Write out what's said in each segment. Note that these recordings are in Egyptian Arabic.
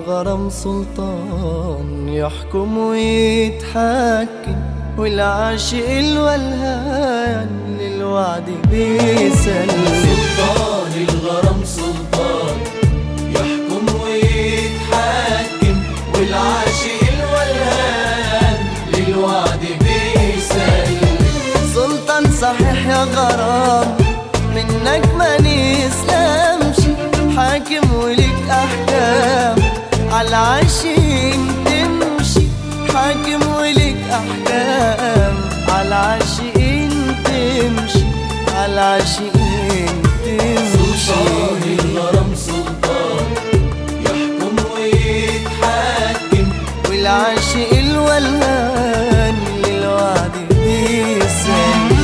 الغرام سلطان يحكم ويتحكم والعاشق الولهان للوعد بيسلم سلطان الغرام سلطان يحكم ويتحكم والعاشق الولهان للوعد بيسلم سلطان صحيح يا غرام منك ما نسلمش حاكم ولك احكام على العاشقين تمشي حاكم ولك احكام على العاشقين تمشي على العاشقين سلطان تمشي الغرام سلطان يحكم ويتحكم والعاشق الولهان للوعد بيسلم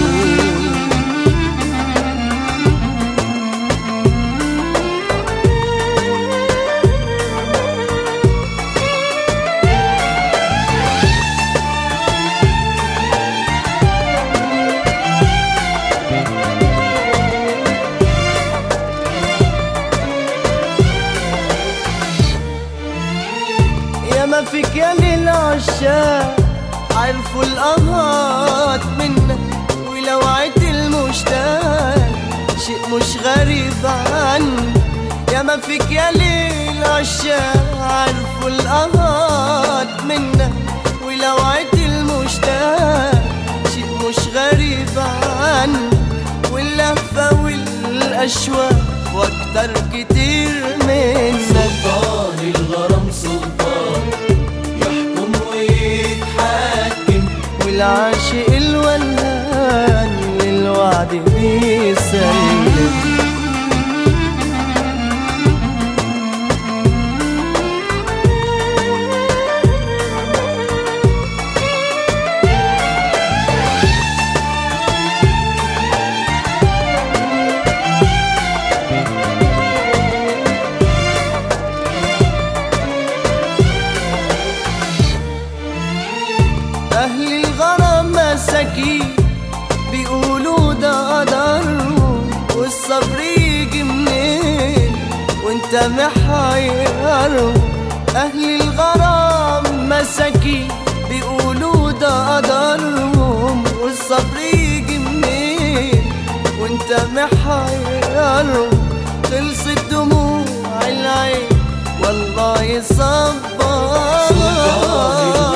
يا ما فيك يا للعشاق عرفوا الأهات منك ولوعة المشتاق شيء مش غريب عنك يا ما فيك يا للعشاق عرفوا الأهات منك ولوعة المشتاق شيء مش غريب عنك واللهفة والأشواق واكتر كتير منك سلطان الغرام سلطان يحكم ويتحكم والعاشق الولهان للوعد بيسلم أهل الغرام مساكين بيقولوا ده قدرهم والصبر يجي منين وانت محيرهم أهل الغرام مساكين بيقولوا ده قدرهم والصبر يجي منين وانت محيرهم خلصت دموع العين والله سلطان يصبر